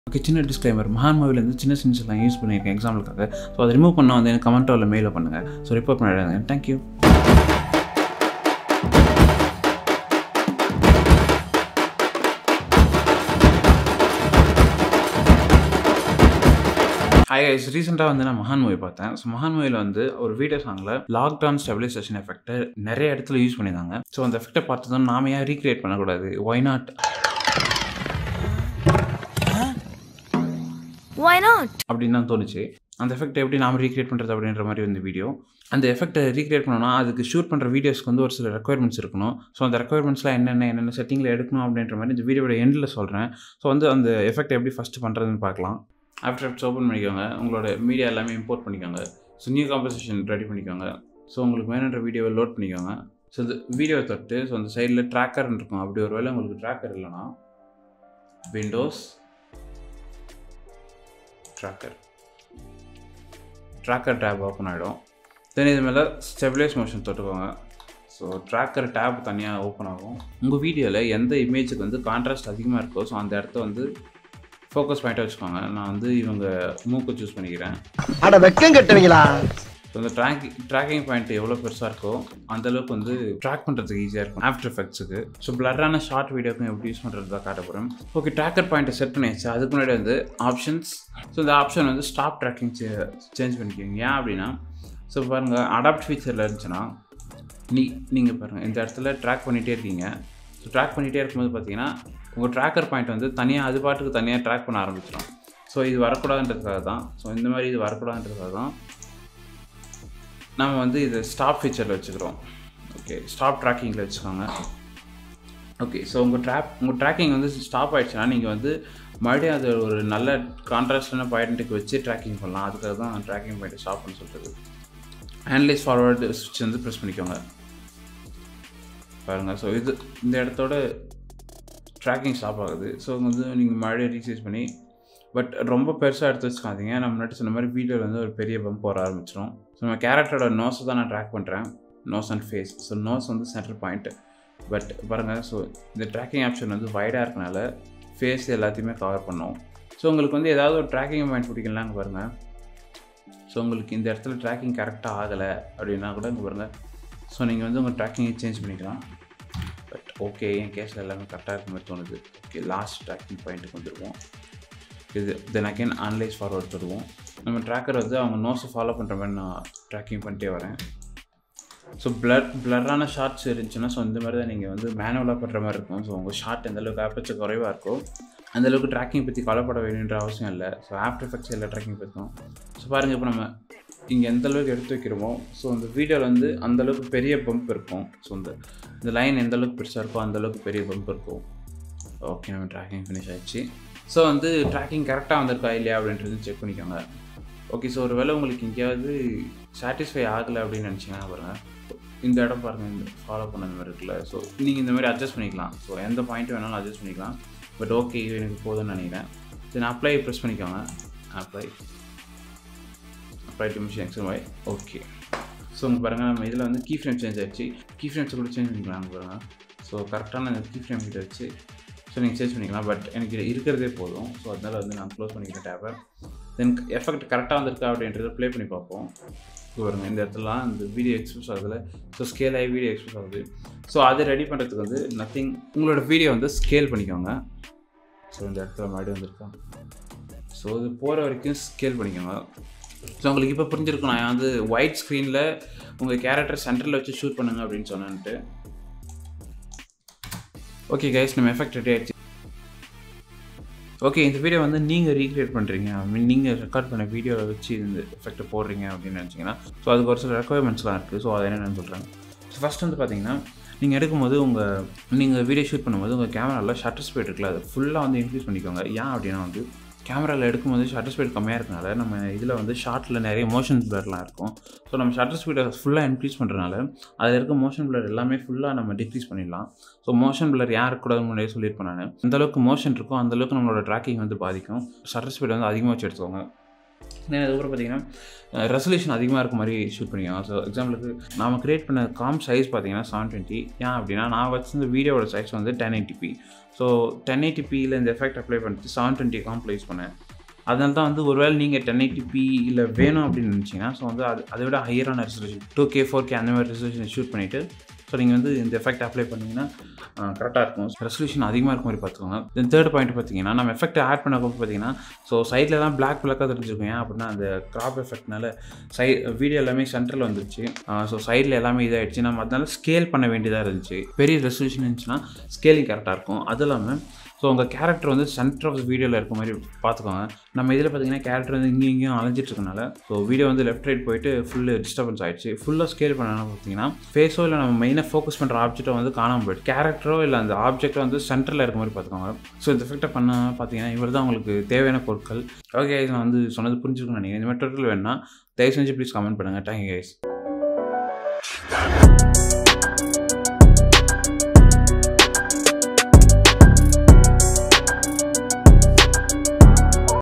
Okay சின்ன disclaimer மகான் மூவிலேருந்து சின்ன சின்ன எல்லாம் யூஸ் பண்ணியிருக்கேன் எக்ஸாம்பிளுக்காக ஸோ அதை ரிமூவ் பண்ண வந்து எனக்கு கமெண்ட்டோ இல்லை மெயிலில் பண்ணுங்கள் ஸோ ரிப்போர்ட் பண்ணிடுங்க தேங்க்யூ ஹாய் கைஸ் ரீசெண்டாக வந்து நான் மகான் மூவி பார்த்தேன் ஸோ மகான் மூவியில் வந்து ஒரு வீடியோ சாங்கில் லாக்டவுன் ஸ்டெபிலைசேஷன் எஃபெக்ட்டை நிறைய இடத்துல யூஸ் பண்ணியிருந்தாங்க ஸோ அந்த எஃபெக்ட்டை பார்த்து தான் நாம ஏன் ரீக்ரியேட் பண்ணக்கூடாது ஒய் நாட் Why not? அப்படின்னு தான் தோணுச்சு அந்த எஃபெக்ட் எப்படி நாம ரீக்ரியேட் பண்ணுறது அப்படின்ற மாதிரி வந்து வீடியோ அந்த எஃபெக்ட்டை ரீக்ரியேட் பண்ணணும்னா அதுக்கு ஷூட் பண்ணுற வீடியோஸ்க்கு வந்து ஒரு சில ரெக்குயர்மெண்ட்ஸ் இருக்கணும் ஸோ அந்த ரெக்குயர்மெண்ட்ஸ்லாம் என்னென்ன என்னென்ன செட்டிங்கில் எடுக்கணும் அப்படின்ற மாதிரி இந்த வீடியோட எண்டில் சொல்கிறேன் ஸோ வந்து அந்த எஃபெக்ட் எப்படி ஃபஸ்ட்டு பண்ணுறதுன்னு பார்க்கலாம் ஆஃப்டர் எஃபெக்ட்ஸ் ஓப்பன் பண்ணிக்கோங்க உங்களோட மீடியா எல்லாமே இம்போர்ட் பண்ணிக்கோங்க ஸோ நியூ காம்போசிஷன் ரெடி பண்ணிக்கோங்க ஸோ உங்களுக்கு வேணுன்ற வீடியோவை லோட் பண்ணிக்கோங்க ஸோ இந்த வீடியோவை தொட்டு ஸோ அந்த சைடில் ட்ராக்கர்னு இருக்கும் அப்படி ஒரு வேளை உங்களுக்கு ட்ராக்கர் இல்லைன்னா windows tracker tracker tab open ஆகிடும் தென் இது மேலே ஸ்டெபிலைஸ் மோஷன் தொட்டுக்கோங்க ஸோ ட்ராக்கர் டேப் தனியாக ஓப்பன் ஆகும் உங்கள் வீடியோவில் எந்த இமேஜுக்கு வந்து கான்ட்ராஸ்ட் அதிகமாக இருக்கோ ஸோ அந்த இடத்த வந்து ஃபோக்கஸ் பாயிண்ட்டாக வச்சுக்கோங்க நான் வந்து இவங்க மூக்கு சூஸ் பண்ணிக்கிறேன் அட வெக்கம் கட்டுவீங்களா ஸோ அந்த ட்ராக்கிங் ட்ராக்கிங் பாயிண்ட் எவ்வளோ பெருசாக இருக்கோ அந்த அளவுக்கு வந்து ட்ராக் பண்ணுறதுக்கு ஈஸியாக இருக்கும் ஆஃப்டர் எஃபெக்ட்ஸுக்கு ஸோ பிளரான ஷார்ட் வீடியோக்கும் எப்படி யூஸ் பண்ணுறது தான் காட்ட போகிறேன் ஓகே ட்ராக்கர் பாயிண்ட்டை செட் பண்ணியாச்சு அதுக்கு முன்னாடி வந்து ஆப்ஷன்ஸ் ஸோ இந்த ஆப்ஷன் வந்து ஸ்டாப் ட்ராக்கிங் சேஞ்ச் பண்ணிக்கோங்க ஏன் அப்படின்னா ஸோ பாருங்கள் அடாப்ட் ஃபீச்சரில் இருந்துச்சுன்னா நீ நீங்கள் பாருங்கள் இந்த இடத்துல ட்ராக் பண்ணிகிட்டே இருக்கீங்க ஸோ ட்ராக் பண்ணிகிட்டே இருக்கும்போது பார்த்தீங்கன்னா உங்கள் ட்ராக்கர் பாயிண்ட் வந்து தனியாக அது பாட்டுக்கு தனியாக ட்ராக் பண்ண ஆரம்பிச்சிடும் ஸோ இது வரக்கூடாதுன்றதுக்காக தான் ஸோ இந்த மாதிரி இது வரக்கூடாதுன்றதுக்காக தான் நம்ம வந்து இது ஸ்டாப் ஃபீச்சரில் வச்சுக்கிறோம் ஓகே ஸ்டாப் ட்ராக்கிங்கில் வச்சுக்கோங்க ஓகே ஸோ உங்கள் ட்ராப் உங்கள் ட்ராக்கிங் வந்து ஸ்டாப் ஆயிடுச்சுன்னா நீங்கள் வந்து மறுபடியும் அது ஒரு நல்ல கான்ட்ராஸ்டான பாயிண்ட்டுக்கு வச்சு ட்ராக்கிங் பண்ணலாம் அதுக்காக தான் ட்ராக்கிங் பாயிண்ட் ஸ்டாப் பண்ண சொல்கிறது அனலைஸ் ஃபார்வர்டு ஸ்விட்ச் வந்து ப்ரெஸ் பண்ணிக்கோங்க பாருங்கள் ஸோ இது இந்த இடத்தோட ட்ராக்கிங் ஸ்டாப் ஆகுது ஸோ வந்து நீங்கள் மறுபடியும் ரீசேஜ் பண்ணி பட் ரொம்ப பெருசாக எடுத்து வச்சுக்காதீங்க நம்ம முன்னாடி சொன்ன மாதிரி வீடியோவில் வந்து ஒரு பெரிய பம்ப் வர ஆரம்பிச்சிடும் ஸோ நம்ம கேரக்டரோட நோஸை தான் நான் ட்ராக் பண்ணுறேன் nose and face so nose வந்து சென்டர் பாயிண்ட் பட் பாருங்கள் ஸோ இந்த ட்ராக்கிங் ஆப்ஷன் வந்து வைடாக இருக்கனால ஃபேஸ் எல்லாத்தையுமே கவர் பண்ணோம் ஸோ உங்களுக்கு வந்து ஏதாவது ஒரு ட்ராக்கிங் பாயிண்ட் பிடிக்கலாங்க பாருங்கள் ஸோ உங்களுக்கு இந்த இடத்துல ட்ராக்கிங் கரெக்டாக ஆகலை அப்படின்னா கூட இங்கே பாருங்கள் ஸோ நீங்கள் வந்து உங்கள் ட்ராக்கிங்கை சேஞ்ச் பண்ணிக்கலாம் பட் ஓகே என் கேஸில் எல்லாமே கரெக்டாக இருக்க மாதிரி தோணுது ஓகே லாஸ்ட் ட்ராக்கிங் பாயிண்ட்டுக்கு வந்துடுவோம் இது தென் அகேன் அனலைஸ் ஃபார்வர்ட் தருவோம் நம்ம ட்ராக்கர் வந்து அவங்க நோஸை ஃபாலோ பண்ணுற மாதிரி நான் ட்ராக்கிங் பண்ணிட்டே வரேன் ஸோ பிளர் பிளரான ஷார்ட்ஸ் இருந்துச்சுன்னா ஸோ இந்த மாதிரி தான் நீங்கள் வந்து மேனுவலாக பண்ணுற மாதிரி இருக்கும் ஸோ உங்கள் ஷார்ட் எந்த அளவுக்கு ஆப்பச்சு குறைவாக இருக்கோ அந்த அளவுக்கு ட்ராக்கிங் பற்றி கவலைப்பட வேணுன்ற அவசியம் இல்லை ஸோ ஆஃப்டர் எஃபெக்ட்ஸ் எல்லா ட்ராக்கிங் பற்றும் ஸோ பாருங்கள் இப்போ நம்ம இங்கே எந்த அளவுக்கு எடுத்து வைக்கிறோமோ ஸோ இந்த வீடியோவில் வந்து அந்த அளவுக்கு பெரிய பம்ப் இருக்கும் ஸோ இந்த இந்த லைன் எந்த அளவுக்கு பெருசாக இருக்கோ அந்த அளவுக்கு பெரிய பம்ப் இருக்கும் ஓகே நம்ம ட்ராக்கிங் ஃபினிஷ் ஆயிடுச்சு ஸோ வந்து ட்ராக்கிங் கரெக்டாக வந்திருக்கா இல்லையா அப்படின்றது செக் பண்ணிக்கோங்க ஓகே ஸோ ஒரு வேளை உங்களுக்கு எங்கேயாவது சாட்டிஸ்ஃபை ஆகலை அப்படின்னு நினச்சிங்கன்னா பாருங்கள் இந்த இடம் பாருங்கள் இந்த ஃபாலோ பண்ண மாதிரி இருக்குல்ல ஸோ நீங்கள் இந்த மாதிரி அட்ஜஸ்ட் பண்ணிக்கலாம் ஸோ எந்த பாயிண்ட் வேணாலும் அட்ஜஸ்ட் பண்ணிக்கலாம் பட் ஓகே எனக்கு போதும்னு நினைக்கிறேன் தென் அப்ளை ப்ரெஸ் பண்ணிக்கோங்க அப்ளை அப்ளை டு மிஷின் எக்ஸல் ஒய் ஓகே ஸோ உங்கள் பாருங்கள் நம்ம இதில் வந்து கீ ஃப்ரேம் சேஞ்ச் ஆகிடுச்சு கீ ஃப்ரேம்ஸை கூட சேஞ்ச் பண்ணிக்கலாம் பாருங்கள் ஸோ கரெக்டான அந்த கீ ஃப்ரேம் கிட்ட வச்சு ஸோ நீங்கள் சேஞ்ச் பண்ணிக்கலாம் பட் எனக்கு இது இருக்கிறதே போதும் ஸோ அதனால் வந்து நான் க்ளோஸ் பண்ணிக்கிறேன் டேப்பை தென் எஃபெக்ட் கரெக்டாக வந்திருக்கா அப்படின்றத ப்ளே பண்ணி பார்ப்போம் ஸோ வருங்க இந்த இடத்துலலாம் இந்த வீடியோ எக்ஸ்பிரஸ் ஆகுதுல ஸோ ஸ்கேல் ஆகி வீடியோ எக்ஸ்பிரஸ் ஆகுது ஸோ அதை ரெடி பண்ணுறதுக்கு வந்து நத்திங் உங்களோட வீடியோ வந்து ஸ்கேல் பண்ணிக்கோங்க ஸோ இந்த இடத்துல மறுபடியும் வந்திருக்கேன் ஸோ இது போகிற வரைக்கும் ஸ்கேல் பண்ணிக்கோங்க ஸோ உங்களுக்கு இப்போ புரிஞ்சிருக்கும் நான் வந்து ஒயிட் ஸ்க்ரீனில் உங்கள் கேரக்டர் சென்டரில் வச்சு ஷூட் பண்ணுங்க அப்படின்னு சொன்னேன்ட்டு ஓகே கைஸ் நம்ம எஃபெக்ட் ரெடி ஆயிடுச்சு ஓகே இந்த வீடியோ வந்து நீங்கள் ரீக்ரியேட் பண்ணுறீங்க ஐ மீன் நீங்கள் ரெக்கார்ட் பண்ண வீடியோவை வச்சு இந்த எஃபெக்ட்டை போடுறீங்க அப்படின்னு நினச்சிங்கன்னா ஸோ அதுக்கு ஒரு சில ரெக்குவயர்மெண்ட்ஸ்லாம் இருக்குது ஸோ அதை என்னென்னு சொல்கிறேன் ஸோ ஃபஸ்ட் வந்து பார்த்தீங்கன்னா நீங்கள் எடுக்கும்போது உங்கள் நீங்கள் வீடியோ ஷூட் பண்ணும்போது உங்கள் கேமராவில் ஷட்டர் ஸ்பீட் இருக்குல்ல அது ஃபுல்லாக வந்து இன்க்ரீஸ் பண்ணிக்கோங்க ஏன் அப்படின்னா வந்து கேமராவில் எடுக்கும்போது ஷட்டர் ஸ்பீட் கம்மியாக இருக்கனால நம்ம இதில் வந்து ஷார்ட்டில் நிறைய மோஷன் பிளர்லாம் இருக்கும் ஸோ நம்ம ஷட்டர் ஸ்பீடை ஃபுல்லாக இன்க்ரீஸ் பண்ணுறனால அதில் இருக்க மோஷன் பிளர் எல்லாமே ஃபுல்லாக நம்ம டிக்ரீஸ் பண்ணிடலாம் ஸோ மோஷன் பிளர் யார் இருக்கக்கூடாது முன்னாடியே சொல்லியிருப்பேன் நான் அந்த அளவுக்கு மோஷன் இருக்கோ அந்த அளவுக்கு நம்மளோட ட்ராக்கிங் வந்து பாதிக்கும் ஷட்டர் ஸ்பீட் வந்து அதிகமாக வச்சு எடுத்துக்கோங்க தென் அதுக்கப்புறம் பார்த்தீங்கன்னா ரெசல்யூஷன் அதிகமாக இருக்க மாதிரி ஷூட் பண்ணிக்கலாம் ஸோ எக்ஸாம்பிளுக்கு நாம் கிரியேட் பண்ண காம் சைஸ் பார்த்தீங்கன்னா செவன் டுவெண்ட்டி ஏன் அப்படின்னா நான் வச்சிருந்த வீடியோட சைஸ் வந்து டென் எயிட்டிபி ஸோ டென் எயிட்டிபியில் இந்த எஃபெக்ட் அப்ளை பண்ணிட்டு செவன் டுவெண்ட்டி காம் ப்ளேஸ் பண்ணேன் அதனால தான் வந்து ஒருவேளை நீங்கள் டென் எயிட்டிபி இல்லை வேணும் அப்படின்னு நினச்சிங்கன்னா ஸோ வந்து அது அதை விட ஹையரான resolution two K four K அந்த மாதிரி ரெசல்யூஷன் ஷூட் பண்ணிவிட்டு ஸோ நீங்கள் வந்து இந்த எஃபெக்ட் அப்ளை பண்ணிங்கன்னா கரெக்டாக இருக்கும் ரெசல்யூஷன் அதிகமாக இருக்க மாதிரி பார்த்துக்கோங்க தென் தேர்ட் பாயிண்ட் பார்த்தீங்கன்னா நம்ம எஃபெக்ட் ஆட் பண்ண பார்த்தீங்கன்னா ஸோ சைடில் தான் பிளாக் பிளாக்காக தெரிஞ்சிருக்கும் ஏன் அப்படின்னா அந்த கிராப் எஃபெக்ட்னால சை வீடியோ எல்லாமே சென்டரில் வந்துருச்சு ஸோ சைடில் எல்லாமே இதாகிடுச்சு நம்ம அதனால ஸ்கேல் பண்ண வேண்டியதாக இருந்துச்சு பெரிய ரெசல்யூஷன் இருந்துச்சுன்னா ஸ்கேலிங் கரெக்டாக இருக்கும் அது இல்லாமல் ஸோ உங்கள் கேரக்டர் வந்து சென்டர் ஆஃப் வீடியோவில் இருக்க மாதிரி பார்த்துக்கோங்க நம்ம இதில் பார்த்தீங்கன்னா கேரக்டர் வந்து இங்கேயும் இங்கேயும் அலைஞ்சிட்டு இருக்கனால ஸோ வீடியோ வந்து லெஃப்ட் ரைட் போயிட்டு ஃபுல்லு டிஸ்டர்பன்ஸ் ஆயிடுச்சு ஃபுல்லாக ஸ்கேல் பண்ணணும் பார்த்தீங்கன்னா ஃபேஸோ இல்லை நம்ம மெயினாக ஃபோக்கஸ் பண்ணுற ஆப்ஜெக்ட்டோ வந்து காணாமல் போயிட்டு கேரக்டரோ இல்லை அந்த ஆப்ஜெக்டோ வந்து சென்டரில் இருக்க மாதிரி பார்த்துக்கோங்க ஸோ இந்த எஃபெக்டை பண்ண பார்த்தீங்கன்னா இவர் தான் உங்களுக்கு தேவையான பொருட்கள் ஓகே நான் வந்து சொன்னது புரிஞ்சுக்கணும் நினைக்கிறேன் இந்த மாதிரி டோட்டல் வேணுன்னா தயவு செஞ்சு ப்ளீஸ் கமெண்ட் பண்ணுங்கள் தேங்க்யூ கைஸ்